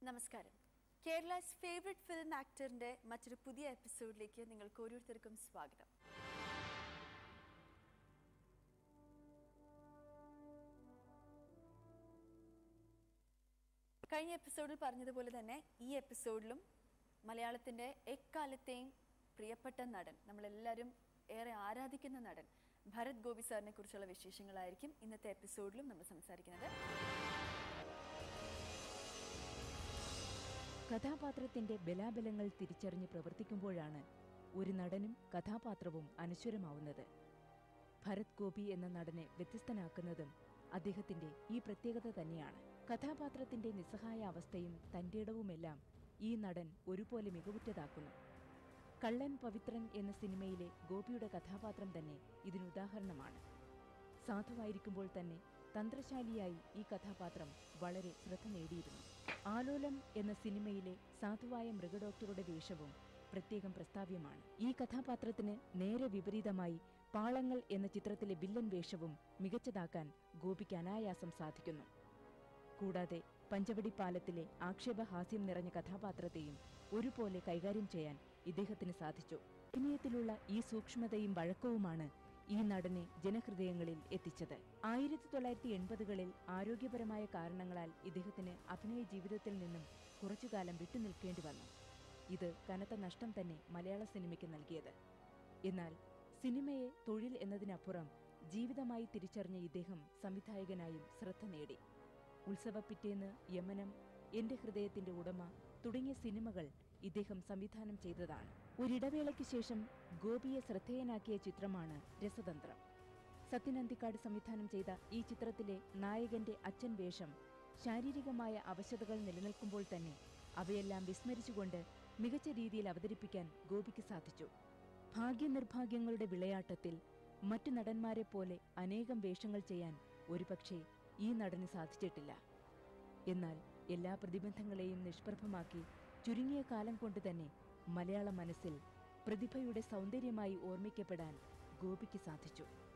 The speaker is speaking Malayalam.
നമസ്കാരം കേരളസ് ഫേവറേറ്റ് ഫിലിം ആക്ടറിന്റെ മറ്റൊരു പുതിയ എപ്പിസോഡിലേക്ക് നിങ്ങൾക്ക് ഓരോരുത്തർക്കും സ്വാഗതം കഴിഞ്ഞ എപ്പിസോഡിൽ പറഞ്ഞതുപോലെ തന്നെ ഈ എപ്പിസോഡിലും മലയാളത്തിന്റെ എക്കാലത്തെയും പ്രിയപ്പെട്ട നടൻ നമ്മളെല്ലാവരും ഏറെ ആരാധിക്കുന്ന നടൻ ഭരത് ഗോപി സാറിനെ കുറിച്ചുള്ള വിശേഷങ്ങളായിരിക്കും ഇന്നത്തെ എപ്പിസോഡിലും നമ്മൾ സംസാരിക്കുന്നത് കഥാപാത്രത്തിന്റെ ബലാബലങ്ങൾ തിരിച്ചറിഞ്ഞ് പ്രവർത്തിക്കുമ്പോഴാണ് ഒരു നടനും കഥാപാത്രവും അനശ്വരമാവുന്നത് ഭരത് ഗോപി എന്ന നടനെ വ്യത്യസ്തനാക്കുന്നതും അദ്ദേഹത്തിന്റെ ഈ പ്രത്യേകത തന്നെയാണ് കഥാപാത്രത്തിന്റെ നിസ്സഹായ അവസ്ഥയും തന്റേടവുമെല്ലാം ഈ നടൻ ഒരുപോലെ മികവുറ്റതാക്കുന്നു കള്ളൻ പവിത്രൻ എന്ന സിനിമയിലെ ഗോപിയുടെ കഥാപാത്രം തന്നെ ഇതിനുദാഹരണമാണ് സാധുവായിരിക്കുമ്പോൾ തന്നെ തന്ത്രശാലിയായി ഈ കഥാപാത്രം വളരെ ശ്രദ്ധ നേടിയിരുന്നു ആലോലം എന്ന സിനിമയിലെ സാധുവായ മൃഗഡോക്ടറുടെ വേഷവും പ്രത്യേകം പ്രസ്താവ്യമാണ് ഈ കഥാപാത്രത്തിന് നേരെ വിപരീതമായി പാളങ്ങൾ എന്ന ചിത്രത്തിലെ വില്ലൻ വേഷവും മികച്ചതാക്കാൻ ഗോപിക്ക് അനായാസം സാധിക്കുന്നു കൂടാതെ പഞ്ചവടി പാലത്തിലെ ആക്ഷേപഹാസ്യം നിറഞ്ഞ കഥാപാത്രത്തെയും ഒരുപോലെ കൈകാര്യം ചെയ്യാൻ ഇദ്ദേഹത്തിന് സാധിച്ചു അഭിനയത്തിലുള്ള ഈ സൂക്ഷ്മതയും വഴക്കവുമാണ് ഈ നടനെ ജനഹൃദയങ്ങളിൽ എത്തിച്ചത് ആയിരത്തി തൊള്ളായിരത്തി എൺപതുകളിൽ ആരോഗ്യപരമായ കാരണങ്ങളാൽ ഇദ്ദേഹത്തിന് അഭിനയ ജീവിതത്തിൽ നിന്നും കുറച്ചുകാലം വിട്ടുനിൽക്കേണ്ടി വന്നു ഇത് കനത്ത നഷ്ടം തന്നെ മലയാള സിനിമയ്ക്ക് നൽകിയത് എന്നാൽ സിനിമയെ തൊഴിൽ എന്നതിനപ്പുറം ജീവിതമായി തിരിച്ചറിഞ്ഞ ഇദ്ദേഹം സംവിധായകനായും ശ്രദ്ധ നേടി ഉത്സവപ്പിറ്റേന്ന് യമനം എന്റെ ഹൃദയത്തിന്റെ ഉടമ തുടങ്ങിയ സിനിമകൾ ഇദ്ദേഹം സംവിധാനം ചെയ്തതാണ് ഒരിടവേളയ്ക്ക് ശേഷം ഗോപിയെ ശ്രദ്ധേയനാക്കിയ ചിത്രമാണ് രസതന്ത്രം സത്യനന്തിക്കാട് സംവിധാനം ചെയ്ത ഈ ചിത്രത്തിലെ നായകന്റെ അച്ഛൻ വേഷം ശാരീരികമായ അവശതകൾ നിലനിൽക്കുമ്പോൾ തന്നെ അവയെല്ലാം വിസ്മരിച്ചുകൊണ്ട് മികച്ച രീതിയിൽ അവതരിപ്പിക്കാൻ ഗോപിക്ക് സാധിച്ചു ഭാഗ്യനിർഭാഗ്യങ്ങളുടെ വിളയാട്ടത്തിൽ മറ്റു നടന്മാരെ പോലെ അനേകം വേഷങ്ങൾ ചെയ്യാൻ ഒരുപക്ഷെ ഈ നടന് സാധിച്ചിട്ടില്ല എന്നാൽ എല്ലാ പ്രതിബന്ധങ്ങളെയും നിഷ്പ്രഭമാക്കി ചുരുങ്ങിയ കാലം കൊണ്ട് തന്നെ മലയാള മനസ്സിൽ പ്രതിഭയുടെ സൗന്ദര്യമായി ഓർമ്മിക്കപ്പെടാൻ ഗോപിക്ക് സാധിച്ചു